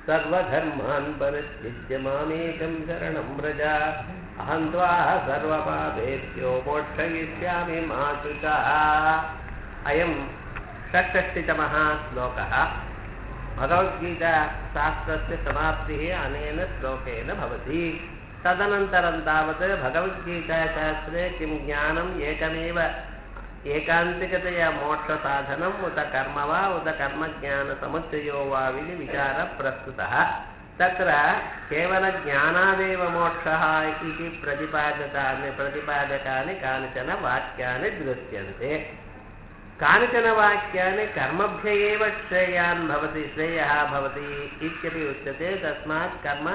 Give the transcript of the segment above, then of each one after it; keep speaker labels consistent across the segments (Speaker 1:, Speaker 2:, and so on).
Speaker 1: सर्वधर्मान् परित्यज्य मामेकं शरणं व्रज अहं त्वा सर्वपापेभ्यो मोक्षयिष्यामि मा शुचः अयं षट्षष्टितमः श्लोकः भगवद्गीताशास्त्रस्य समाप्तिः अनेन श्लोकेन भवति तदनन्तरं तावत् भगवद्गीताशास्त्रे किं ज्ञानम् एकमेव एकान्तिकतया मोक्षसाधनम् उत कर्म वा उत कर्मज्ञानसमुच्चयो वा इति विचारः प्रस्तुतः तत्र केवलज्ञानादेव मोक्षः इति प्रतिपादकानि प्रतिपादकानि कानिचन वाक्यानि दृश्यन्ते कानिचन वाक्यानि कर्मभ्य एव श्रेयान् भवति श्रेयः भवति इत्यपि उच्यते तस्मात् कर्म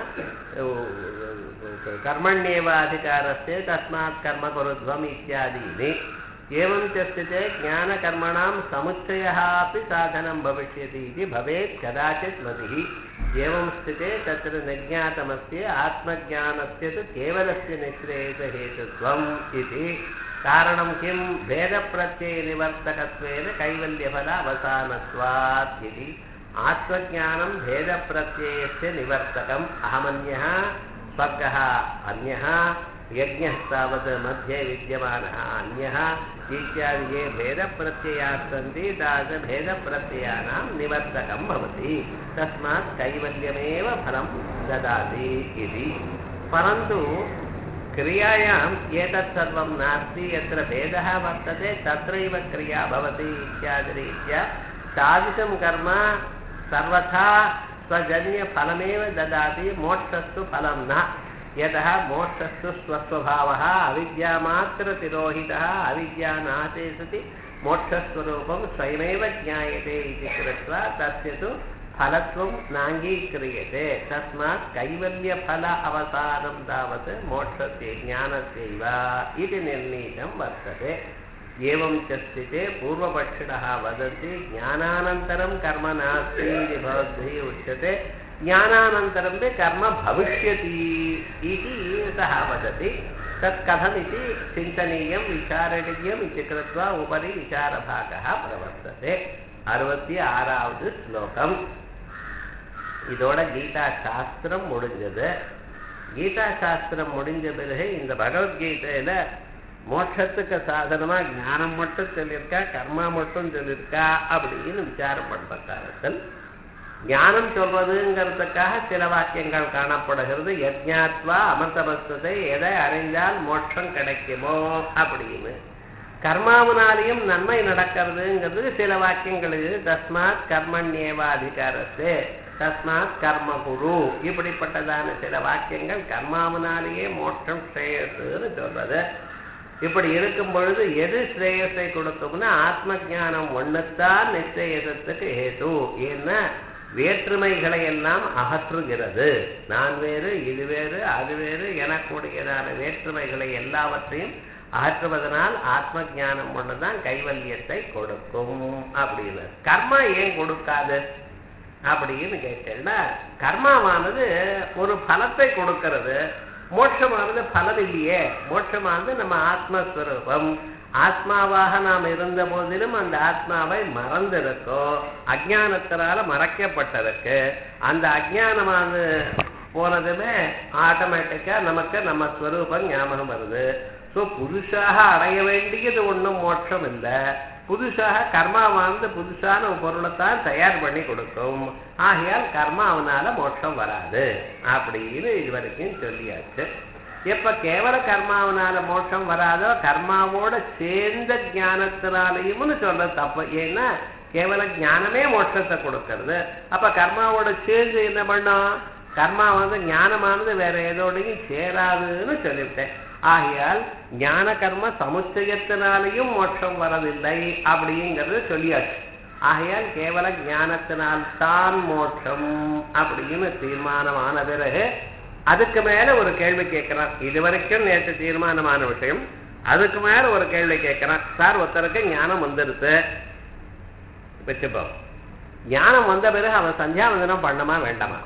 Speaker 1: कर्मण्येव अधिकारस्य तस्मात् कर्म कुरुध्वम् इत्यादीनि एवं च स्थिते ज्ञानकर्मणां समुच्चयः अपि साधनं भविष्यति इति भवेत् कदाचित् मतिः एवं स्थिते तत्र निर्ज्ञातमस्य आत्मज्ञानस्य तु केवलस्य निःश्रेयसहेतुत्वम् इति कारणं किं भेदप्रत्ययनिवर्तकत्वेन कैवल्यफल अवसानत्वात् इति आत्मज्ञानं भेदप्रत्ययस्य निवर्तकम् अहमन्यः स्वर्गः अन्यः यज्ञः तावत् मध्ये विद्यमानः अन्यः इत्यादि ये भेदप्रत्ययाः सन्ति तादृशभेदप्रत्ययानां निवर्तकं भवति तस्मात् कैवल्यमेव फलं ददाति इति परन्तु क्रियायाम् एतत् सर्वं नास्ति यत्र भेदः वर्तते तत्रैव क्रिया भवति इत्यादिरीत्या तादृशं कर्म सर्वथा स्वजन्यफलमेव ददाति मोक्षस्तु फलं न यतः मोक्षस्तु स्वस्वभावः अविद्यामात्रतिरोहितः अविद्या नाशे सति मोक्षस्वरूपं स्वयमेव ज्ञायते इति कृत्वा तस्य तु फलत्वं नाङ्गीक्रियते तस्मात् कैवल्यफल अवसानं तावत् मोक्षस्य ज्ञानस्यैव इति निर्णीतं वर्तते एवं च स्थिते पूर्वपक्षिणः वदन्ति ज्ञानानन्तरं कर्म नास्ति इति भवद्भिः उच्यते ज्ञानानन्तरं ते कर्म भविष्यति इति सः वदति तत् कथमिति चिन्तनीयं विचारणीयम् इति कृत्वा उपरि विचारभागः प्रवर्तते அறுபத்தி ஆறாவது ஸ்லோகம் இதோட கீதா சாஸ்திரம் முடிஞ்சது கீதா சாஸ்திரம் முடிஞ்ச பிறகு இந்த பகவத்கீதையில மோட்சத்துக்கு சாதனமா ஞானம் மட்டும் சொல்லியிருக்கா கர்மா மட்டும் சொல்லியிருக்கா அப்படின்னு விசாரம் பண்றக்காரத்தில் ஞானம் சொல்வதுங்கிறதுக்காக சில வாக்கியங்கள் காணப்படுகிறது யஜ்ஞாத்வா அமர்த்தபஸ்தத்தை எதை அறிந்தால் மோட்சம் கிடைக்குமோ அப்படின்னு கர்மாவனாலையும் நன்மை நடக்கிறதுங்கிறது சில வாக்கியங்கள் இது தஸ்மாத் கர்மண்யேவா அதிகாரத்து தஸ்மாத் கர்ம குரு இப்படிப்பட்டதான சில வாக்கியங்கள் கர்மாவனாலேயே மோட்சம் ஸ்ரேயஸ்ன்னு சொல்றது இப்படி இருக்கும் பொழுது எது ஸ்ரேயஸை கொடுக்கும்னா ஆத்ம ஜானம் ஒன்றுத்தான் நிச்சயத்துக்கு ஹேது ஏன்னா வேற்றுமைகளை எல்லாம் அகற்றுகிறது நான் வேறு இது வேறு அது வேறு எனக்கூடியதான வேற்றுமைகளை எல்லாவற்றையும் அகற்றுவதனால் ஆத்ம ஜானம் ஒண்ணுதான் கைவல்யத்தை கொடுக்கும் அப்படின்னு கர்மா ஏன் கொடுக்காது அப்படின்னு கேட்டேன்னா கர்மாவானது ஒரு பலத்தை கொடுக்கிறது மோட்சமானது பலன் இல்லையே மோட்சமானது நம்ம ஆத்மஸ்வரூபம் ஆத்மாவாக நாம் இருந்த போதிலும் அந்த ஆத்மாவை மறந்திருக்கோம் அஜானத்தினால மறைக்கப்பட்டிருக்கு அந்த அஜானமானது போனதுமே ஆட்டோமேட்டிக்கா நமக்கு நம்ம ஸ்வரூபம் ஞாபகம் வருது ஸோ புதுசாக அடைய வேண்டியது ஒன்றும் மோட்சம் இல்லை புதுசாக கர்மாவானது புதுசான பொருளைத்தான் தயார் பண்ணி கொடுக்கும் ஆகையால் கர்மா அவனால மோட்சம் வராது அப்படின்னு இது வரைக்கும் சொல்லியாச்சு எப்ப கேவல கர்மாவனால மோட்சம் வராதோ கர்மாவோட சேர்ந்த ஞானத்தினாலையும்னு சொல்றது தப்பு ஏன்னா கேவல ஞானமே மோட்சத்தை கொடுக்கறது அப்ப கர்மாவோட சேர்ந்து என்ன பண்ணும் கர்மா வந்து ஞானமானது வேற ஏதோடையும் சேராதுன்னு சொல்லிவிட்டேன் ஆகையால் ஞான கர்ம சமுச்சயத்தினாலையும் மோட்சம் வரதில்லை அப்படிங்கிறது சொல்லியாச்சு ஆகையால் கேவல ஞானத்தினால் தான் மோட்சம் அப்படின்னு தீர்மானமான பிறகு அதுக்கு மேல ஒரு கேள்வி கேட்கிறான் இது வரைக்கும் நேற்று தீர்மானமான விஷயம் அதுக்கு மேல ஒரு கேள்வி கேட்கிறான் சார் ஒருத்தருக்கு ஞானம் வந்துருது வச்சுப்போம் ஞானம் வந்த பிறகு அவன் சந்தியாவந்தனம் பண்ணமா வேண்டாமா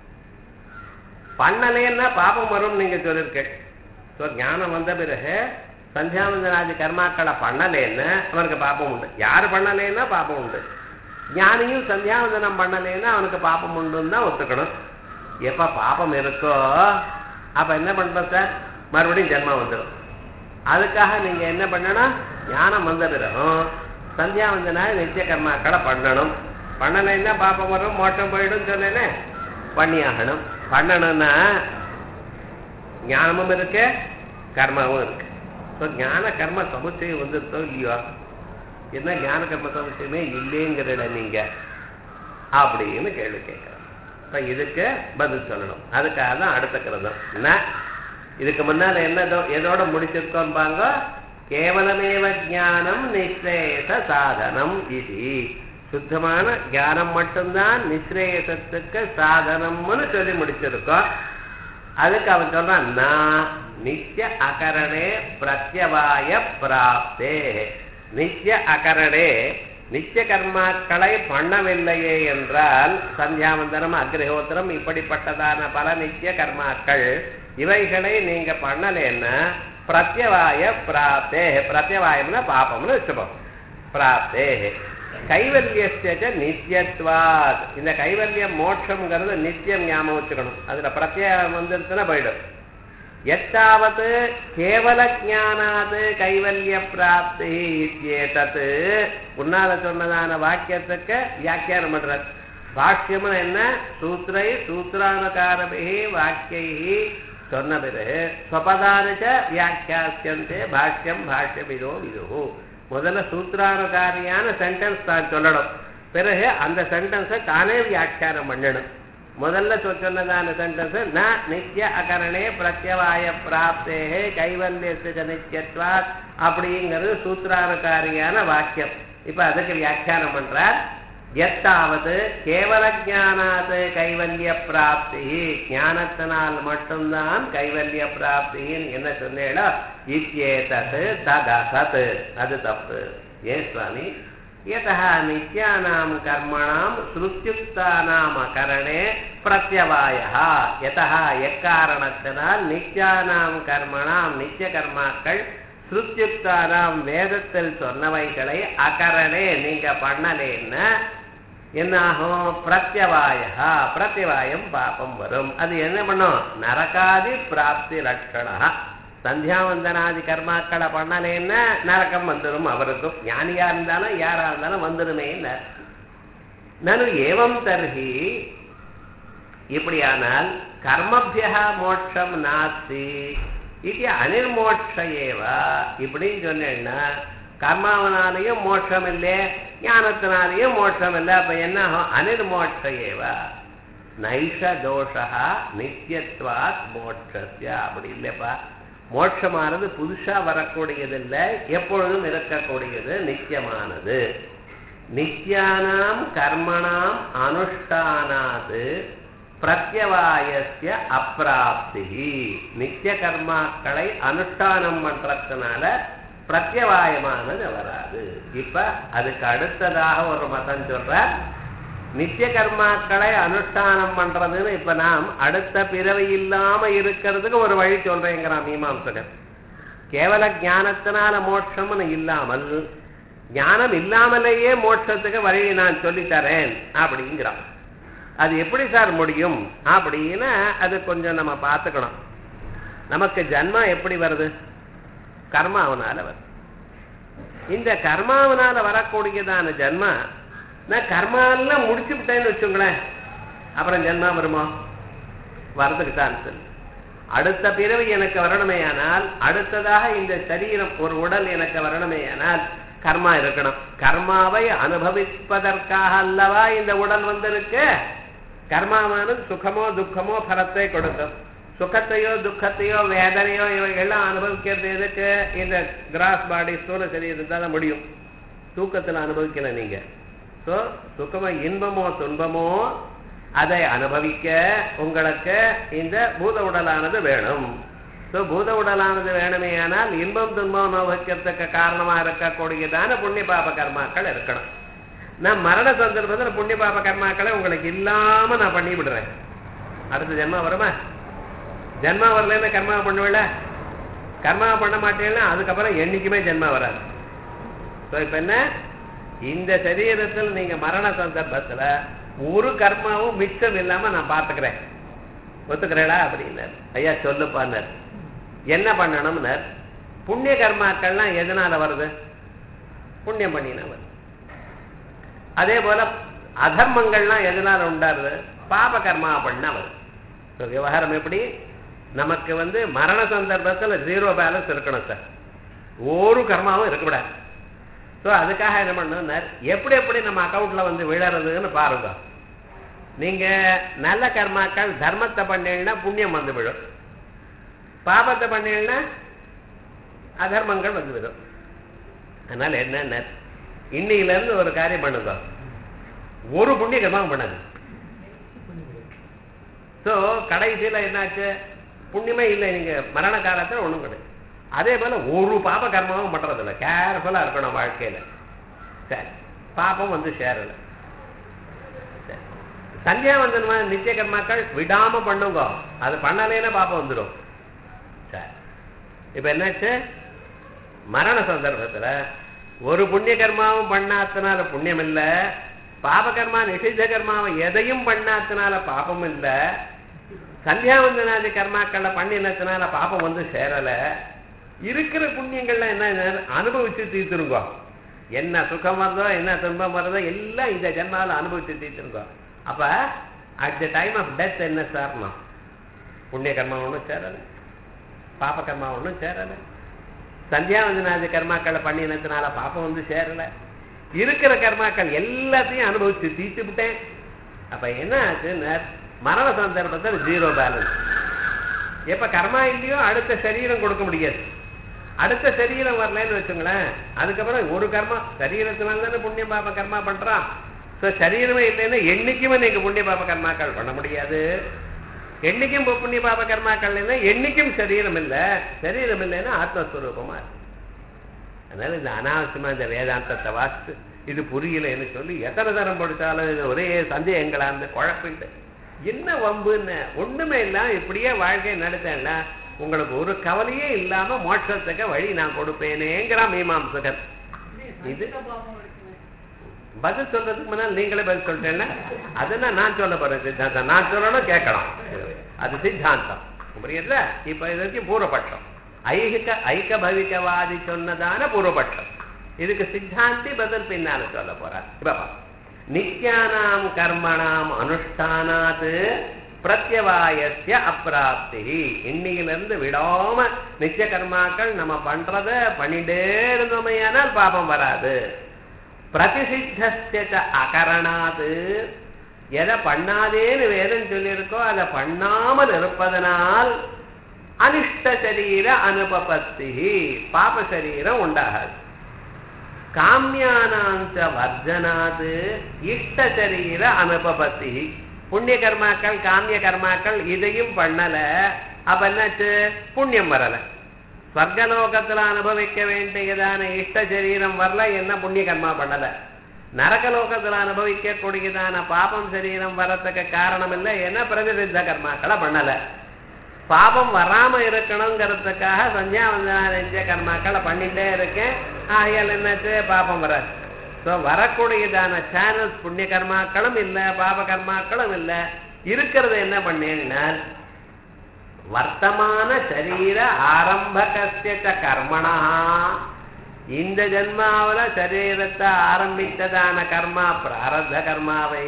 Speaker 1: பண்ணலேன்னா பாபம் வரும் நீங்க சொல்லிருக்கேன் ஸோ ஞானம் வந்த பிறகு சந்தியாவந்தனாதி கர்மாக்களை பண்ணலேன்னு அவனுக்கு பாபம் உண்டு யார் பண்ணலேன்னா பாபம் உண்டு ஞானியும் சந்தியாவந்தனம் பண்ணலைன்னா அவனுக்கு பாப்பம் உண்டுன்னு தான் ஒத்துக்கணும் எப்ப பாப்பம் இருக்கோ அப்ப என்ன பண்றோம் சார் மறுபடியும் ஜென்மம் வந்துடும் அதுக்காக நீங்க என்ன பண்ணணும் ஞானம் வந்த பிறகும் சந்தியாவந்தனா நித்திய கர்மாக்களை பண்ணணும் பண்ணலைன்னா பாப்பம் வரும் மோட்டம் போயிடும் சொன்னேனே பண்ணியாகணும் பண்ணணும்னா ஞானமும் இருக்கு கர்மாவும் இருக்கு ஸோ ஞான கர்ம சமுச்சயம் வந்துருத்தோ இல்லையோ என்ன ஞான கர்ம சமுச்சயமே இல்லைங்கிறட நீங்க அப்படின்னு கேள்வி கேட்கிறேன் இப்ப இதுக்கு பதில் சொல்லணும் அதுக்காக தான் அடுத்த கிரதம் என்ன இதுக்கு முன்னால என்ன தோ- எதோட முடிச்சிருக்கோம் பாங்க கேவலமேவ ஞானம் நிஸ்ரேயச சாதனம் இது சுத்தமான ஞானம் மட்டும்தான் நிஸ்ரேயசத்துக்கு சாதனம்னு சொல்லி முடிச்சிருக்கோம் அதுக்கு அவன் சொல்றான் நான் நித்திய அகரணே பிரத்யவாய பிராப்தே நித்திய அகரணே நித்திய கர்மாக்களை பண்ணவில்லையே என்றால் சந்தியாவந்தனம் அக்னிஹோத்திரம் இப்படிப்பட்டதான பல நித்திய கர்மாக்கள் இவைகளை நீங்க பண்ணலைன்னா பிரத்யவாய பிராப்தே பிரத்யவாயம்னா பாப்பம்னு வச்சுப்போம் பிராப்தே கைவல்யஸ்ய நித்தியத்வாத் இந்த கைவல்யம் மோட்சம்ங்கிறது நித்தியம் ஞாபகம் வச்சுக்கணும் அதுல பிரத்யேகம் வந்துருச்சுன்னா போயிடும் எத்தாவது கேவல ஜானாது கைவல்ய பிராப்தி இத்யேதத் உன்னால சொன்னதான வாக்கியத்துக்கு வியாக்கியானம் பண்றார் பாஷ்யம்னு என்ன சூத்திரை சூத்திரானுகாரபிகி வாக்கியை சொன்ன பிறகு ஸ்வபதானுச்ச வியாக்கியாசியந்தே பாஷ்யம் பாஷ்ய விதோ விதோ முதல்ல சூத்திரானுகாரியான சென்டென்ஸ் தான் சொல்லணும் பிறகு அந்த சென்டென்ஸை தானே வியாக்கியானம் பண்ணணும் முதல்ல சொ- சொன்னதான சென்டென்ஸ் ந நித்திய அகரணே பிரத்யவாய பிராப்தே கைவல்யத்துக்கு நித்தியத்வாத் அப்படிங்கிறது சூத்திரானுகாரியான வாக்கியம் இப்ப அதுக்கு வியாக்கியானம் பண்றார் எத்தாவது கேவல ஜானாது கைவல்ய பிராப்தி ஞானத்தினால் மட்டும்தான் கைவல்ய பிராப்தின்னு என்ன சொன்னேடோ இத்யேதத் ததசத் அது தப்பு ஏன் சுவாமி यतः नित्यानां कर्मणां श्रुत्युक्तानाम् अकरणे प्रत्यवायः यतः எக்காரணத்தினால் நித்யானாம் கர்மணாம் நித்திய கர்மாக்கள் ஸ்ருத்யுக்தானாம் வேதத்தில் சொன்னவைகளை அகரணே நீங்க பண்ணலேன்னா என்னாகும் பிரத்யவாயா பிரத்யவாயம் பாபம் வரும் அது என்ன பண்ணும் நரகாதி பிராப்தி லட்சணா சந்தியாவந்தனாதி கர்மாக்களை பண்ணலேன்னா நரகம் வந்துடும் அவருக்கும் ஞானியா இருந்தாலும் யாரா இருந்தாலும் வந்துடுமே நனு ஏவம் தர்ஹி இப்படியானால் கர்மபியா மோட்சம் நாஸ்தி இது அனிர்மோட்ச ஏவா இப்படின்னு சொன்னேன்னா கர்மாவனாலையும் மோட்சம் இல்லை ஞானத்தினாலையும் மோட்சம் இல்லை அப்ப என்ன ஆகும் அனிர்மோட்ச ஏவா நைஷ தோஷா நித்தியத்வாத் மோட்சஸ்ய அப்படி இல்லைப்பா மோட்சமானது புதுசா வரக்கூடியதில்லை எப்பொழுதும் இருக்கக்கூடியது நித்தியமானது நித்யானாம் கர்மணாம் அனுஷ்டானாது பிரத்யவாயஸ்ய அப்பிராப்தி நித்திய கர்மாக்களை அனுஷ்டானம் பண்றதுனால பிரத்யவாயமானது வராது இப்ப அதுக்கு அடுத்ததாக ஒரு மதம் சொல்ற நித்திய கர்மாக்களை அனுஷ்டானம் பண்றதுன்னு இப்ப நாம் அடுத்த பிறவி இல்லாம இருக்கிறதுக்கு ஒரு வழி சொல்றேங்கிறான் மீமாம்சகர் கேவல ஞானத்தினால மோட்சம்னு இல்லாமல் ஞானம் இல்லாமலேயே மோட்சத்துக்கு வழியை நான் சொல்லித் தரேன் அப்படிங்கிறான் அது எப்படி சார் முடியும் அப்படின்னு அது கொஞ்சம் நம்ம பார்த்துக்கணும் நமக்கு ஜன்மா எப்படி வருது கர்மாவனால வருது இந்த கர்மாவனால வரக்கூடியதான ஜன்மா நான் கர்மாலாம் முடிச்சு விட்டேன்னு வச்சுங்களேன் அப்புறம் ஜென்மா வருமா வரதுக்கு சான்ஸ் இல்லை அடுத்த பிறவி எனக்கு வரணுமேயானால் அடுத்ததாக இந்த சரீரம் ஒரு உடல் எனக்கு வரணுமேயானால் கர்மா இருக்கணும் கர்மாவை அனுபவிப்பதற்காக அல்லவா இந்த உடல் வந்திருக்கு கர்மாவானது சுகமோ துக்கமோ பலத்தை கொடுக்கும் சுகத்தையோ துக்கத்தையோ வேதனையோ இவைகள்லாம் அனுபவிக்கிறது எதுக்கு இந்த கிராஸ் பாடி ஸ்தூல சரீரம் தான் முடியும் தூக்கத்துல அனுபவிக்கல நீங்க ஸோ சுகமோ இன்பமோ துன்பமோ அதை அனுபவிக்க உங்களுக்கு இந்த பூத உடலானது வேணும் ஸோ பூத உடலானது வேணுமே ஆனால் இன்பம் துன்பம் அனுபவிக்கிறதுக்கு காரணமா இருக்கக்கூடியதான புண்ணிய பாப கர்மாக்கள் இருக்கணும் நான் மரண சந்தர்ப்பத்தில் புண்ணிய பாப கர்மாக்களை உங்களுக்கு இல்லாம நான் பண்ணி விடுறேன் அடுத்த ஜென்மா வருமா ஜென்மா வரலன்னா கர்மா பண்ணுவேல கர்மா பண்ண மாட்டேன்னா அதுக்கப்புறம் என்னைக்குமே ஜென்மா வராது ஸோ இப்போ என்ன இந்த சரீரத்தில் நீங்க மரண சந்தர்ப்பத்துல ஒரு கர்மாவும் மிச்சம் இல்லாம நான் பார்த்துக்கிறேன் ஒத்துக்கிறேடா அப்படின்னார் ஐயா சொல்லுப்பான்னார் என்ன பண்ணணும்னார் புண்ணிய கர்மாக்கள்லாம் எதனால வருது புண்ணியம் பண்ணினா வருது அதே போல அதர்மங்கள்லாம் எதனால உண்டாருது பாப கர்மா பண்ணா வருது So, விவகாரம் எப்படி நமக்கு வந்து மரண சந்தர்ப்பத்தில் ஜீரோ பேலன்ஸ் இருக்கணும் சார் ஒரு கர்மாவும் இருக்கக்கூடாது ஸோ அதுக்காக என்ன பண்ணணும்னார் எப்படி எப்படி நம்ம அக்கௌண்ட்ல வந்து விழறதுன்னு பாருங்க நீங்க நல்ல கர்மாக்கள் தர்மத்தை பண்ணீங்கன்னா புண்ணியம் வந்து விழும் பாபத்தை பண்ணீங்கன்னா அதர்மங்கள் வந்து விடும் அதனால என்ன இன்னையில இருந்து ஒரு காரியம் பண்ணுங்க ஒரு புண்ணிய கர்மாவும் பண்ணாது ஸோ கடைசியில் என்னாச்சு புண்ணியமே இல்லை நீங்க மரண காலத்தில் ஒண்ணும் கிடையாது அதே போல ஒரு பாப கர்மாவும் பண்றதில்ல கேர்ஃபுல்லா இருக்கணும் வாழ்க்கையில சரி பாபம் வந்து சேரல சரி. சந்தியாவந்தன் மாதிரி நித்திய கர்மாக்கள் விடாம பண்ணுங்க அது பண்ணலைன்னா பாப்பம் வந்துடும் சரி இப்ப என்னாச்சு மரண சந்தர்ப்பத்துல ஒரு புண்ணிய கர்மாவும் பண்ணாதனால புண்ணியம் இல்ல பாப கர்மா நிஷித்த கர்மாவை எதையும் பண்ணாதனால பாபம் இல்ல சந்தியாவந்தனாதி கர்மாக்களை பண்ணினதுனால பாபம் வந்து சேரல இருக்கிற புண்ணியங்கள்ல என்ன அனுபவிச்சு தீர்த்துருங்கோ என்ன சுகம் வருதோ என்ன துன்பம் வருதோ எல்லாம் இந்த ஜென்மாவில் அனுபவிச்சு தீர்த்துருங்கோ அப்ப at the time of death என்ன சாரணும் புண்ணிய கர்மா ஒன்றும் சேரலை பாப கர்மா ஒன்றும் சேரலை சந்தியாவந்தனாதி கர்மாக்களை பண்ணினதுனால பாப்பம் வந்து சேரல இருக்கிற கர்மாக்கள் எல்லாத்தையும் அனுபவிச்சு தீர்த்து விட்டேன் அப்ப என்ன ஆச்சுன்னா மரண சந்தர்ப்பத்தில் ஜீரோ பேலன்ஸ் எப்ப கர்மா இல்லையோ அடுத்த சரீரம் கொடுக்க முடியாது அடுத்த சரீரம் வரலன்னு வச்சுங்களேன் அதுக்கப்புறம் ஒரு கர்மா சரீரத்தினால தானே புண்ணிய பாப கர்மா பண்றான் ஸோ சரீரமே இல்லைன்னா என்னைக்குமே நீங்க புண்ணிய பாப கர்மாக்கள் பண்ண முடியாது என்னைக்கும் இப்ப புண்ணிய பாப கர்மாக்கள் இல்லைன்னா என்னைக்கும் சரீரம் இல்லை சரீரம் இல்லைன்னா ஆத்மஸ்வரூபமா இருக்கு அதனால இந்த அனாவசியமா இந்த வேதாந்தத்தை வாசித்து இது புரியலைன்னு சொல்லி எத்தனை தரம் படித்தாலும் இது ஒரே சந்தேகங்களா இருந்து குழப்பிட்டு என்ன வம்புன்னு ஒண்ணுமே இல்லாம இப்படியே வாழ்க்கையை நடத்தேன்னா உங்களுக்கு ஒரு கவலையே இல்லாம மோட்சத்துக்கு வழி நான் கொடுப்பேனேங்கிறான் மீமாம்சகர் இது பதில் சொல்றதுக்கு முன்னால் நீங்களே பதில் சொல்லிட்டேன்னா அதுதான் நான் சொல்ல போறேன் சித்தாந்தம் நான் சொல்லணும் கேட்கணும் அது சித்தாந்தம் புரியுதுல இப்ப இது வரைக்கும் பூர்வபட்சம் ஐகிக ஐக்க பவிகவாதி சொன்னதான பூர்வபட்சம் இதுக்கு சித்தாந்தி பதில் பின்னால சொல்ல போறார் இப்ப பாரு. நித்யானாம் கர்மணாம் அனுஷ்டானாத் பிரத்யவாயசிய அப்பிராப்தி இன்னையிலிருந்து விடாம நித்திய கர்மாக்கள் நம்ம பண்றத பண்ணிட்டே இருந்தோமையானால் பாபம் வராது பிரதிசித்தஸ்ய ச அகரணாது எதை பண்ணாதேன்னு வேதம் சொல்லியிருக்கோ அதை பண்ணாமல் இருப்பதனால் அனிஷ்ட சரீர அனுபபத்தி பாப சரீரம் உண்டாகாது காமியானாஞ்ச வர்ஜனாது இஷ்ட சரீர அனுபபத்தி புண்ணிய கர்மாக்கள் காமிய கர்மாக்கள் இதையும் பண்ணல அப்ப என்னாச்சு புண்ணியம் வரல ஸ்வர்கலோகத்துல அனுபவிக்க வேண்டியதான இஷ்ட சரீரம் வரல என்ன புண்ணிய கர்மா பண்ணல நரகலோகத்துல அனுபவிக்க கூடியதான பாபம் சரீரம் வரத்துக்கு காரணம் இல்லை என்ன பிரதிநித்த கர்மாக்களை பண்ணல பாபம் வராம இருக்கணுங்கிறதுக்காக சந்தியாவந்தன நெஞ்ச கர்மாக்களை பண்ணிட்டே இருக்கேன் ஆகையால் என்னாச்சு பாபம் வராது ஸோ வரக்கூடியதான சேனல்ஸ் புண்ணிய கர்மாக்களும் இல்லை பாப கர்மாக்களும் இல்லை இருக்கிறது என்ன பண்ணேன்னா வர்த்தமான சரீர ஆரம்பகஸ்ய ச கர்மணா இந்த ஜென்மாவுல சரீரத்தை ஆரம்பித்ததான கர்மா பிராரத்த கர்மாவை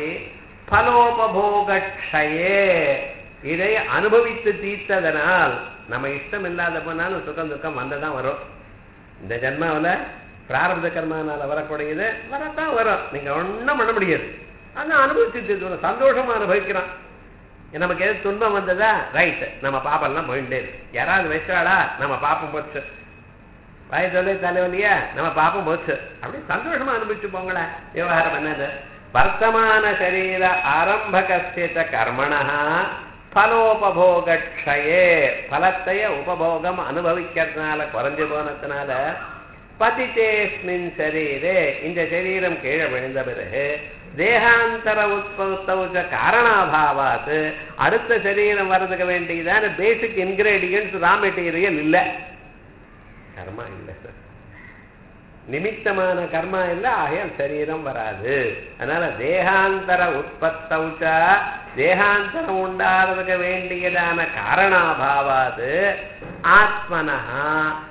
Speaker 1: பலோபபோகக்ஷயே இதை அனுபவித்து தீர்த்ததனால் நம்ம இஷ்டம் இல்லாத போனாலும் சுகம் துக்கம் வந்ததான் வரும் இந்த ஜென்மாவுல பிராரப்த கர்மானால வரக்கூடியது வரத்தான் வரும் நீங்க ஒண்ணும் பண்ண முடியாது ஆனா அனுபவிச்சு தீர்த்து சந்தோஷமா அனுபவிக்கிறான் நமக்கு எது துன்பம் வந்ததா ரைட் நம்ம பாப்பெல்லாம் போயிட்டே இருக்கு யாராவது வச்சாளா நம்ம பாப்பம் போச்சு வாய் சொல்லி தலைவலியா நம்ம பாப்பம் போச்சு அப்படி சந்தோஷமா அனுபவிச்சு போங்களேன் விவகாரம் என்னது வர்த்தமான சரீர ஆரம்பகஸ்தித கர்மணா பலோபபோகக்ஷயே பலத்தைய உபபோகம் அனுபவிக்கிறதுனால குறைஞ்சு போனதுனால பதித்தேஸ்மின் சரீரே இந்த சரீரம் கீழே விழுந்த பிறகு தேகாந்தர உற்பத்தவுச்ச காரணாபாவாத்து அடுத்த சரீரம் வர்றதுக்கு வேண்டியதான பேசிக் இன்கிரீடியன்ஸ் ரா மெட்டீரியல் இல்லை கர்மா இல்லை சார் நிமித்தமான கர்மா இல்லை ஆகையால் சரீரம் வராது அதனால தேகாந்தர உற்பத்தவுச்ச தேகாந்தரம் உண்டாகிறதுக்கு வேண்டியதான காரணாபாவாது ஆத்மனஹா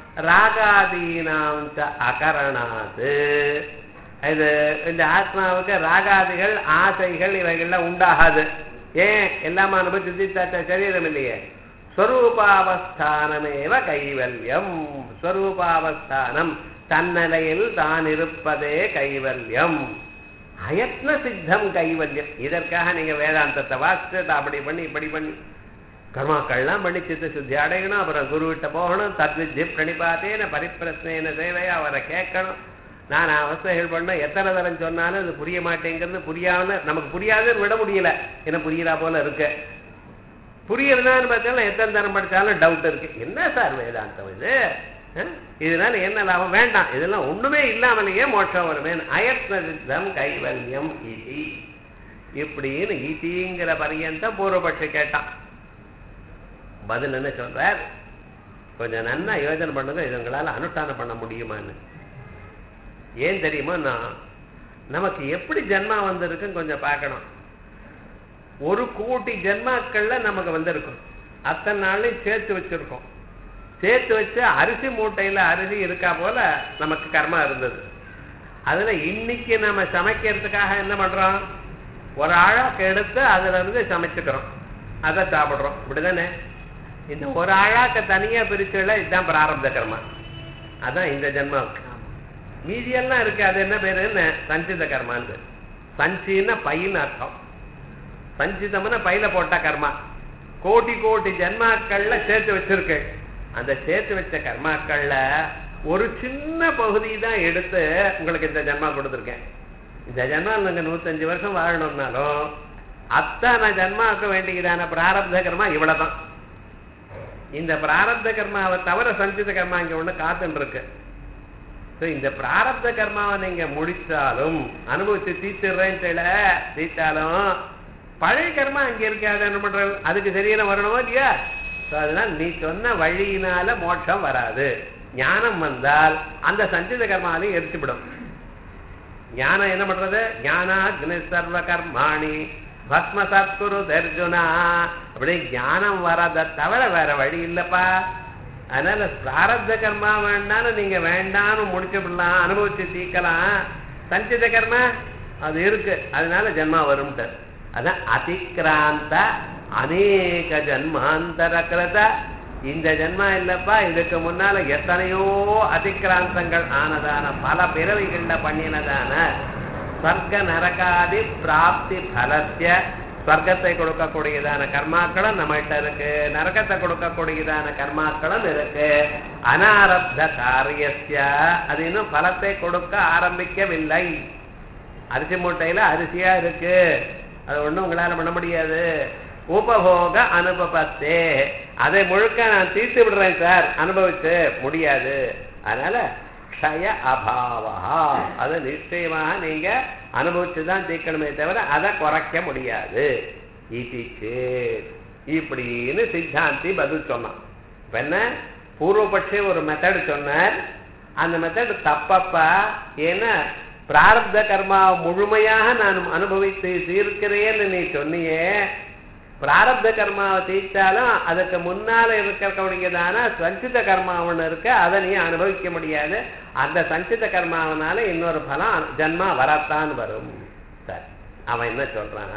Speaker 1: ராகாதீனாம் ச அகரணாது இது இந்த ஆத்மாவுக்கு ராகாதிகள் ஆசைகள் இவைகள்லாம் உண்டாகாது ஏன் எல்லாம் அனுபவிச்சு சித்தாச்ச சரீரம் இல்லையே ஸ்வரூபாவஸ்தானமேவ கைவல்யம் ஸ்வரூபாவஸ்தானம் தன்னிலையில் தான் இருப்பதே கைவல்யம் அயத்ன சித்தம் கைவல்யம் இதற்காக நீங்க வேதாந்தத்தை வாசிச்சு அப்படி பண்ணி இப்படி பண்ணி கர்மாக்கள்லாம் பண்ணி சித்த சுத்தி அடையணும் அப்புறம் குருவிட்ட போகணும் தத்வித்ய பிரணிபாத்தேன பரிப்பிரஸ்னேன சேவையா அவரை கேட்கணும் நான் அவஸ்தைகள் பண்ண எத்தனை தரம் சொன்னாலும் அது புரிய மாட்டேங்கிறது புரியாம நமக்கு புரியாதுன்னு விட முடியல என்ன புரியுறா போல இருக்கு புரியுறதான்னு பார்த்தாலும் எத்தனை தரம் படிச்சாலும் டவுட் இருக்கு என்ன சார் வேதாந்தம் இது அஹ்? இதனால என்ன லாபம் வேண்டாம் இதெல்லாம் ஒண்ணுமே இல்லாமலேயே மோட்சம் வருமே அயத்ன சித்தம் கைவல்யம் இதி இப்படின்னு இதிங்கிற பரியந்தம் பூர்வபட்சி கேட்டான் பதில் என்ன சொல்றார் கொஞ்சம் நன்னா யோசனை பண்ணுங்க இது உங்களால அனுஷ்டானம் பண்ண முடியுமான்னு ஏன் தெரியுமான்னா நமக்கு எப்படி ஜென்மா வந்திருக்குன்னு கொஞ்சம் பார்க்கணும் ஒரு கோடி ஜென்மாக்கள்ல நமக்கு வந்திருக்கும் அத்தனை நாளையும் சேர்த்து வச்சிருக்கோம் சேர்த்து வச்சு அரிசி மூட்டையில அரிசி இருக்கா போல நமக்கு கர்மா இருந்தது அதுல இன்னைக்கு நம்ம சமைக்கிறதுக்காக என்ன பண்றோம் ஒரு ஆழாக்கு எடுத்து அதுல இருந்து சமைச்சுக்கிறோம் அதை சாப்பிடுறோம் இப்படிதானே இந்த ஒரு ஆழாக்க தனியா பிரிச்சுல இதுதான் பிராரப்த கர்மா அதான் இந்த ஜென்மாவுக்கு மீதியெல்லாம் இருக்கு அது என்ன பேருன்னு சஞ்சித கர்மான்னு பேரு. சஞ்சின்னா பைன்னு அர்த்தம் சஞ்சிதம்னா பையில போட்ட கர்மா கோடி கோடி ஜென்மாக்கள்ல சேர்த்து வச்சிருக்கு அந்த சேர்த்து வச்ச கர்மாக்கள்ல ஒரு சின்ன பகுதி தான் எடுத்து உங்களுக்கு இந்த ஜென்மா கொடுத்துருக்கேன் இந்த ஜென்மா நீங்க நூத்தஞ்சு வருஷம் வாழணும்னாலும் அத்தனை ஜென்மாவுக்கு வேண்டியதான பிராரப்த கர்மா இவ்வளவுதான் இந்த பிராரப்த கர்மாவை தவிர சஞ்சித கர்மா இங்க ஒண்ணு காத்துன்னு இருக்கு So, இந்த பிராரப்த கர்மாவை நீங்க முடிச்சாலும் அனுபவிச்சு தீர்த்துறேன்னு தெரியல தீர்த்தாலும் பழைய கர்மா அங்க இருக்கு அதை என்ன பண்றது அதுக்கு சரியான வரணுமோ இல்லையா So, அதனால நீ சொன்ன வழியினால மோட்சம் வராது ஞானம் வந்தால் அந்த சஞ்சித கர்மாவையும் எரிச்சுவிடும் ஞானம் என்ன பண்றது ஞானாக்னி சர்வ கர்மாணி பஸ்ம சத்குரு தர்ஜுனா அப்படி ஞானம் வராத தவிர வேற வழி இல்லப்பா அதனால பிராரப்த கர்மா வேண்டாம்னு நீங்க வேண்டாம்னு முடிச்சு விடலாம் அனுபவிச்சு தீக்கலாம் சஞ்சித கர்மா அது இருக்கு அதனால ஜென்மா வரும்ட்டு அதான் அதிக்ராந்த அநேக ஜன்மாந்தர கிருத இந்த ஜென்மா இல்லப்பா இதுக்கு முன்னால எத்தனையோ அதிக்ராந்தங்கள் ஆனதான பல பிறவிகள்ல பண்ணினதான ஸ்வர்க்க நரகாதி பிராப்தி பலத்திய ஸ்வர்க்கத்தை கொடுக்கக்கூடியதான கர்மாக்களும் நம்மகிட்ட இருக்கு நரகத்தை கொடுக்கக்கூடியதான கர்மாக்களும் இருக்கு அனாரப்த காரியஸ்ய அது இன்னும் பலத்தை கொடுக்க ஆரம்பிக்கவில்லை அரிசி மூட்டையில அரிசியா இருக்கு அது ஒண்ணும் உங்களால பண்ண முடியாது உபபோக அனுபவத்தே அதை முழுக்க நான் தீர்த்து விடுறேன் சார் அனுபவிச்சு முடியாது அதனால க்ஷய அபாவா அதை நிச்சயமாக நீங்க அனுபவிச்சு தான் தீர்க்கணுமே தவிர அதை குறைக்க முடியாது இது சேத். இப்படின்னு சித்தாந்தி பதில் சொன்னான் இப்ப என்ன பூர்வபட்சே ஒரு மெத்தட் சொன்னார் அந்த மெத்தட் தப்பப்பா ஏன்னா பிராரப்த கர்மா முழுமையாக நான் அனுபவித்து தீர்க்கிறேன்னு நீ சொன்னியே பிராரப்த கர்மாவை தீர்த்தாலும் அதுக்கு முன்னால இருக்கக்கூடியதான சஞ்சித கர்மா ஒண்ணு இருக்கு அதை நீ அனுபவிக்க முடியாது அந்த சஞ்சித கர்மாவனால இன்னொரு பலம் ஜன்மா வரத்தான் வரும் சரி அவன் என்ன சொல்றான்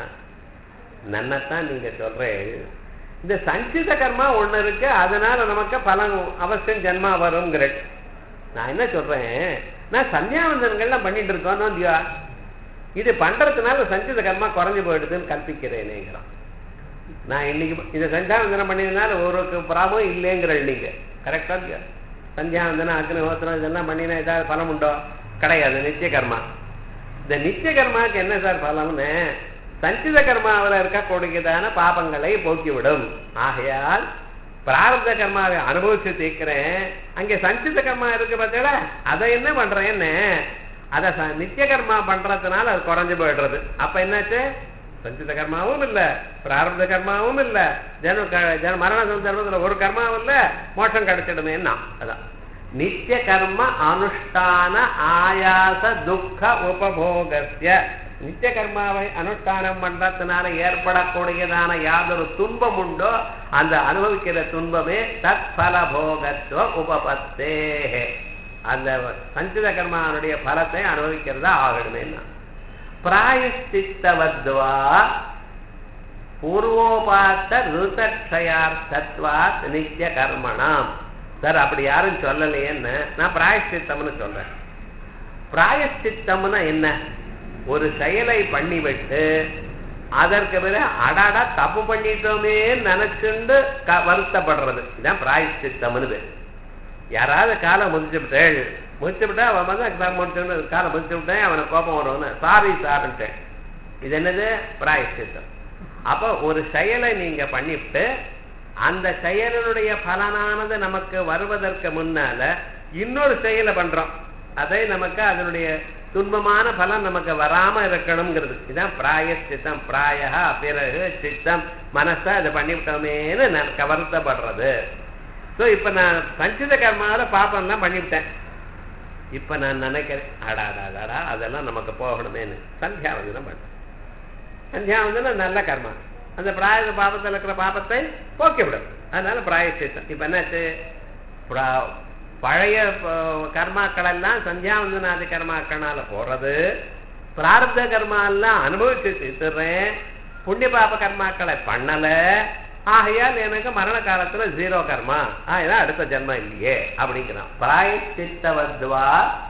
Speaker 1: நன்னத்தான் நீங்க சொல்றேன் இந்த சஞ்சித கர்மா ஒண்ணு இருக்கு அதனால நமக்கு பலன் அவசியம் ஜன்மா வருங்கிற நான் என்ன சொல்றேன் நான் சந்தியாவந்தனங்கள்லாம் பண்ணிட்டு இருக்கோம் இல்லையா இது பண்றதுனால சஞ்சித கர்மா குறைஞ்சு போயிடுதுன்னு கற்பிக்கிறேனேங்கிறான் நான் இன்னைக்கு இந்த சந்தியாவந்தனம் பண்ணியதுனால ஒரு பிராபம் இல்லைங்கிற நீங்க கரெக்டா இல்லையா சந்தியாவந்தனம் அக்னிஹோத்திரம் இதெல்லாம் பண்ணினா ஏதாவது பலம் உண்டோ கிடையாது நித்திய கர்மா இந்த நித்திய கர்மாவுக்கு என்ன சார் பலம்னு சஞ்சித கர்மாவில் இருக்கக்கூடியதான பாபங்களை போக்கிவிடும் ஆகையால் பிராரப்த கர்மாவை அனுபவிச்சு தீர்க்கிறேன் அங்கே சஞ்சித கர்மா இருக்கு பார்த்தீங்களா அதை என்ன பண்றேன்னு அதை ச- நித்திய கர்மா பண்றதுனால அது குறைஞ்சு போயிடுறது அப்ப என்னாச்சு சஞ்சித கர்மாவும் இல்ல பிராரப்த கர்மாவும் இல்ல ஜன க- ஜன மரண சந்தர்ப்பத்துல ஒரு கர்மாவும் இல்ல மோட்சம் கிடைச்சிடுமேன்னா அதான் நித்திய கர்ம அனுஷ்டான ஆயாச துக்க உபபோகஸ்ய நித்திய கர்மாவை அனுஷ்டானம் பண்றதுனால ஏற்படக்கூடியதான யாதொரு துன்பம் உண்டோ அந்த அனுபவிக்கிற துன்பமே தத் பலபோகத்துவ உபபத்தே அந்த சஞ்சித கர்மாவுடைய பலத்தை அனுபவிக்கிறதா ஆகணுமே பிராயஷ்டித்தவத்வா பூர்வோபாத்த ருதக்ஷயார்த்தத்வாத் நித்திய கர்மணாம் சார் அப்படி யாரும் சொல்லலையேன்னு நான் பிராயஷ்டித்தம்னு சொல்றேன் பிராயஷ்டித்தம்னா என்ன ஒரு செயலை பண்ணிவிட்டு அதற்கு பிறகு அடாடா தப்பு பண்ணிட்டோமே நினைச்சுண்டு க- வருத்தப்படுறது இதான் பிராயஷ்டித்தம்னு பேர் யாராவது காலை முடிச்சு விட்டேன் முடிச்சு விட்டா அவன் வந்து எக்ஸாம் முடிச்சு காலை முடிச்சு விட்டேன் அவனுக்கு கோபம் வரும்னு சாரி சார்ன்ட்டேன் இது என்னது பிராயஷ்டித்தம் அப்போ ஒரு செயலை நீங்க பண்ணிவிட்டு அந்த செயலினுடைய பலனானது நமக்கு வருவதற்கு முன்னால இன்னொரு செயலை பண்றோம் அதை நமக்கு அதனுடைய துன்பமான பலன் நமக்கு வராம இருக்கணுங்கிறது இதுதான் பிராயச்சித்தம் பிராயா பிறகு சித்தம் மனசா இதை பண்ணிவிட்டோமேன்னு நான் வருத்தப்படுறது ஸோ இப்போ நான் சஞ்சித கர்மாவில பாப்பம்லாம் பண்ணிவிட்டேன் இப்போ நான் நினைக்கிறேன் அடாடாடாடா அதெல்லாம் நமக்கு போகணுமேன்னு சந்தியாவந்தனம் பண்ணேன் சந்தியாவந்தனம் நல்ல கர்மா அந்த பிராய பாபத்தில் இருக்கிற பாபத்தை போக்கிவிடும் அதனால பிராயச்சித்தம் இப்போ என்னாச்சு பிரா- பழைய ப- கர்மாக்கள் எல்லாம் சந்தியாவந்தனாதி கர்மாக்களால போறது பிராரப்த கர்மா எல்லாம் அனுபவிச்சு தீர்த்துறேன் புண்ணிய பாப கர்மாக்களை பண்ணல ஆகையால் எனக்கு மரண காலத்துல ஜீரோ கர்மா ஆகையால் அடுத்த ஜென்மம் இல்லையே அப்படிங்கிறான் பிராயச்சித்தவத்வா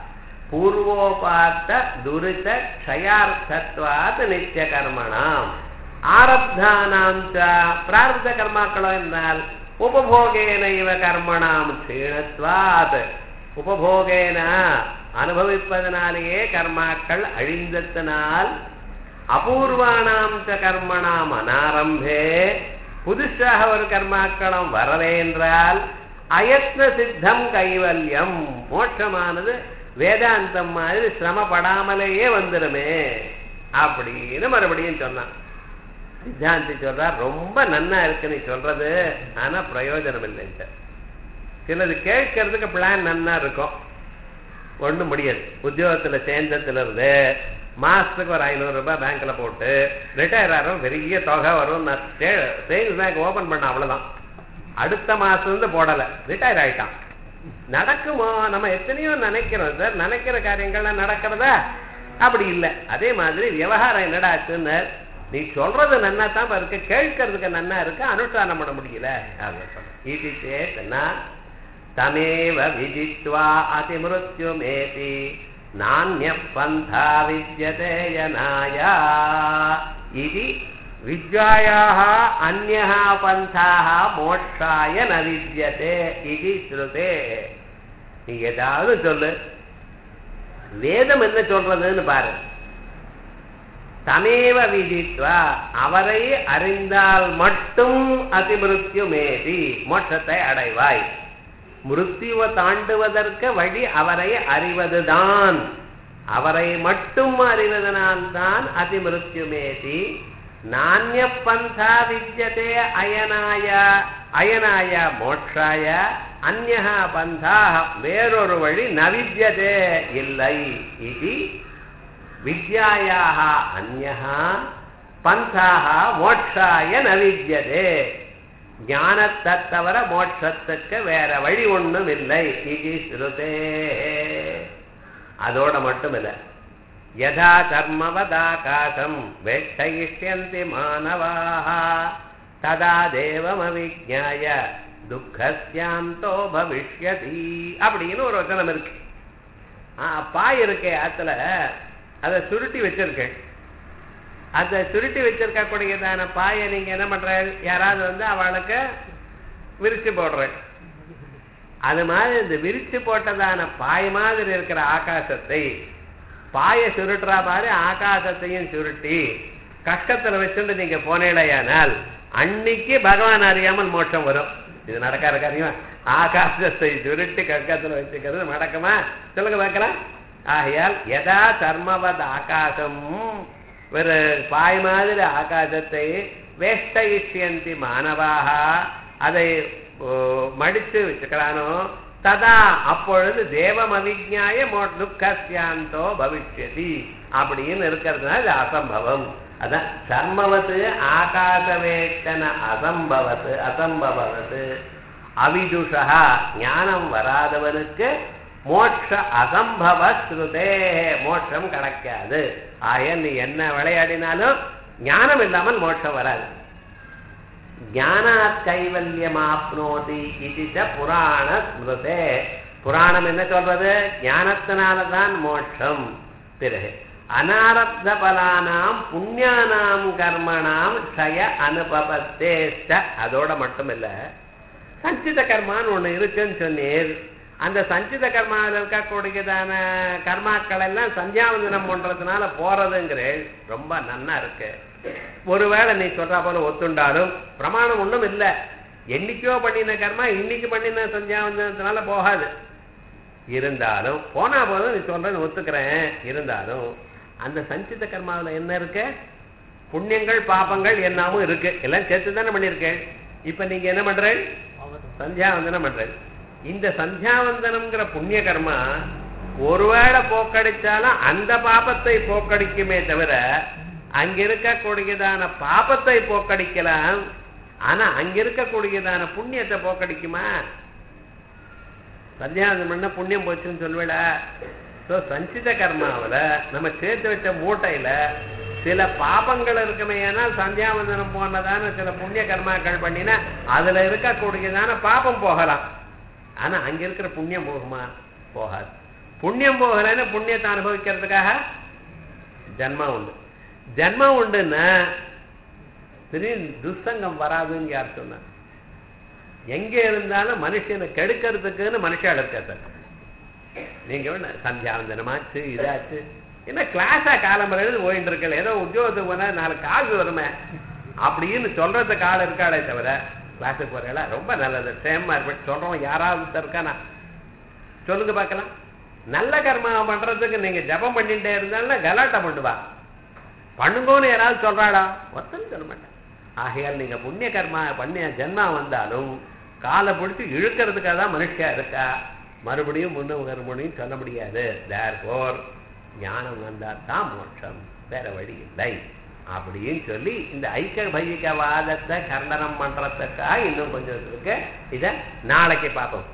Speaker 1: பூர்வோபாத்த துரித க்ஷயார்த்தத்வாத் நித்திய கர்மணாம் ஆரப்தானாம் ச பிராரப்த கர்மாக்களோ என்றால் உபபோகேன இவ கர்மணாம் க்ஷீணத்வாத் உபபோகேன அனுபவிப்பதனாலேயே கர்மாக்கள் அழிந்தத்தினால் அபூர்வானாம் ச கர்மணாம் அனாரம்பே புதுசாக ஒரு கர்மாக்களும் வரலே என்றால் அயத்ன சித்தம் கைவல்யம் மோட்சமானது வேதாந்தம் மாதிரி சிரமப்படாமலேயே வந்துருமே அப்படின்னு மறுபடியும் சொன்னான் சித்தாந்தி சொல்றார் ரொம்ப நன்னா இருக்கு நீ சொல்றது ஆனா பிரயோஜனம் இல்லைங்க சிலது கேட்கறதுக்கு பிளான் நன்னா இருக்கும் ஒண்ணும் முடியாது உத்தியோகத்துல சேர்ந்ததுல இருந்து மாசத்துக்கு ஒரு ஐநூறு ரூபாய் பேங்க்ல போட்டு ரிட்டையர் ஆகிறோம் பெரிய தொகை வரும் நான் சேவிங்ஸ் பேங்க் ஓபன் பண்ண அவ்வளவுதான் அடுத்த மாசம் இருந்து போடல ரிட்டையர் ஆயிட்டான் நடக்குமோ நம்ம எத்தனையோ நினைக்கிறோம் சார் நினைக்கிற காரியங்கள்லாம் நடக்கிறதா அப்படி இல்லை அதே மாதிரி விவகாரம் என்னடா ஆச்சுன்னு நீ சொல்றது நன்னா தான் இருக்கு கேட்கறதுக்கு நன்னா இருக்கு அனுஷ்டானம் பண்ண முடியல அப்படின்னு சொல்றேன். இது சேத்தனா தமேவ விதித்வா அதிமிருத்யுமேதி நானிய பந்தா வித்யதே யனாயா இது வித்யாயாः அந்யः பந்தாः மோட்சாய ந வித்யதே இது ஸ்ருதே நீ ஏதாவது சொல்லு வேதம் என்ன சொல்றதுன்னு பாரு தமேவ விதித்வா அவரை அறிந்தால் மட்டும் அதிமிருத்யு மேதி மோட்சத்தை அடைவாய் மிருத்யுவை தாண்டுவதற்கு வழி அவரை அறிவதுதான் அவரை மட்டும் அறிவதனால்தான் அதிமிருத்யு மேதி நானிய பந்தா வித்யதே அயனாய அயனாய மோட்சாய அந்நக பந்தா வேறொரு வழி நவித்யதே இல்லை இது வித்யாயாக அந்நக பந்தாக மோட்சாய நவித்யதே ஞானத்தை தவிர மோட்சத்துக்கு வேற வழி ஒண்ணும் இல்லை இது ஸ்ருதே அதோட மட்டும் இல்லை யதா கர்மவதாகாசம் வேட்டையிஷ்யந்தி மாணவாக ததா தேவமவிஜாய துக்கஸ்யாந்தோ பவிஷ்யதி அப்படின்னு ஒரு வசனம் இருக்கு ஆ, பாய் இருக்கே ஆத்துல அதை சுருட்டி வச்சிருக்கேன் அதை சுருட்டி வச்சிருக்க கூடியதான பாயை நீங்க என்ன பண்ற யாராவது வந்து அவளுக்கு விரிச்சு போடுறேன் அது மாதிரி இந்த விரிச்சு போட்டதான பாய் மாதிரி இருக்கிற ஆகாசத்தை பாயை சுருட்டுறா மாதிரி ஆகாசத்தையும் சுருட்டி கஷ்டத்துல வச்சுட்டு நீங்க போனேடையானால் அன்னைக்கு பகவான் அறியாமல் மோட்சம் வரும் இது நடக்காத காரியம் ஆகாசத்தை சுருட்டி கஷ்டத்துல வச்சுக்கிறது நடக்குமா சொல்லுங்க பார்க்கலாம் ஆகையால் எதா தர்மவத் ஆகாசம் ஒரு பாய் மாதிரி ஆகாசத்தை வேஷ்டயிஷ்யந்தி மாணவாக அதை ஓ, மடிச்சு வச்சுக்கிறானோ ததா அப்பொழுது தேவம் அவிஜாய மோ துக்கஸ்யாந்தோ பவிஷ்யதி அப்படின்னு இருக்கிறதுனால இது அசம்பவம் அதான் சர்மவத்து ஆகாசவேத்தன அசம்பவத்து அசம்பவத்து அவிதுஷா ஞானம் வராதவனுக்கு மோட்ச அசம்பவ ஸ்ருதே மோட்சம் கிடைக்காது ஆய நீ என்ன விளையாடினாலும் ஞானம் இல்லாமல் மோட்சம் வராது ஞானாத் கைவல்யமாப்னோதி இது ச புராண ஸ்மிருதே புராணம் என்ன சொல்றது ஞானத்தினாலதான் மோட்சம் பிறகு அனாரப்த பலானாம் புண்ணியானாம் கர்மணாம் க்ஷய அனுபவத்தே அதோட மட்டும் இல்ல சஞ்சித கர்மான்னு ஒண்ணு இருக்குன்னு சொன்னீர் அந்த சஞ்சித கர்மாவில் இருக்கக்கூடியதான கர்மாக்கள் எல்லாம் சந்தியாவந்தனம் பண்றதுனால போறதுங்கிறேன் ரொம்ப நன்னா இருக்கு ஒருவேளை நீ சொல்றா போல ஒத்துண்டாலும் பிரமாணம் ஒண்ணும் இல்ல என்னைக்கோ பண்ணின கர்மா இன்னைக்கு பண்ணின சந்தியாவந்தனத்தினால போகாது இருந்தாலும் போனா போதும் நீ சொல்றேன்னு ஒத்துக்கிறேன் இருந்தாலும் அந்த சஞ்சித கர்மாவில் என்ன இருக்கு புண்ணியங்கள் பாபங்கள் எல்லாமும் இருக்கு எல்லாம் சேர்த்து தானே பண்ணியிருக்கேன் இப்ப நீங்க என்ன பண்றேன் சந்தியாவந்தனம் பண்றேன் இந்த சந்தியாவந்தனம்ங்கிற புண்ணிய கர்மா ஒருவேளை போக்கடிச்சாலும் அந்த பாபத்தை போக்கடிக்குமே தவிர அங்க இருக்கக்கூடியதான பாபத்தை போக்கடிக்கலாம் ஆனா அங்க இருக்கக்கூடியதான புண்ணியத்தை போக்கடிக்குமா சந்தியாவந்தனம் பண்ண புண்ணியம் போச்சுன்னு சொல்லுவேடா ஸோ சஞ்சித கர்மாவில் நம்ம சேர்த்து வச்ச மூட்டையில சில பாபங்கள் இருக்குமே ஏன்னால் சந்தியாவந்தனம் போனதான சில புண்ணிய கர்மாக்கள் பண்ணினா அதுல இருக்கக்கூடியதான பாபம் போகலாம் ஆனா அங்க இருக்கிற புண்ணியம் போகுமா போகாது புண்ணியம் போகலைன்னு புண்ணியத்தை அனுபவிக்கிறதுக்காக ஜன்மம் உண்டு ஜன்மம் உண்டுன்னா திடீர்னு துஸ்தங்கம் வராதுன்னு யார் சொன்னார் எங்க இருந்தாலும் மனுஷனை கெடுக்கிறதுக்குன்னு மனுஷால் இருக்காது நீங்க வேணா சந்தியாவந்தனமாச்சு இதாச்சு என்ன கிளாஸா காலம்பரையில் போயிட்டு இருக்கல ஏதோ உத்தியோகத்துக்கு போனா நாலு காசு வருமே அப்படின்னு சொல்றதுக்கு ஆள் இருக்காளே தவிர கிளாஸுக்கு போறீங்களா ரொம்ப நல்லது சேமா இருப்பேன் சொல்றவன் யாராவது இருக்கானா சொல்லுங்க பார்க்கலாம் நல்ல கர்மா பண்றதுக்கு நீங்க ஜபம் பண்ணிட்டே இருந்தாலும் கலாட்டா பண்ணுவா பண்ணுங்கன்னு யாராவது சொல்றாடா ஒத்தன்னு சொல்ல மாட்டேன் ஆகையால் நீங்க புண்ணிய கர்மா பண்ணிய ஜென்மா வந்தாலும் காலை பிடிச்சி இழுக்கிறதுக்காக தான் மனுஷியா இருக்கா மறுபடியும் முன்ன மறுபடியும் சொல்ல முடியாது தேர்ஃபோர் ஞானம் வந்தால் தான் மோட்சம் வேற வழி இல்லை அப்படின்னு சொல்லி இந்த ஐக்க பையிக வாதத்தை கண்டனம் பண்றதுக்காக இன்னும் கொஞ்சம் இருக்கு இதை நாளைக்கு பார்ப்போம்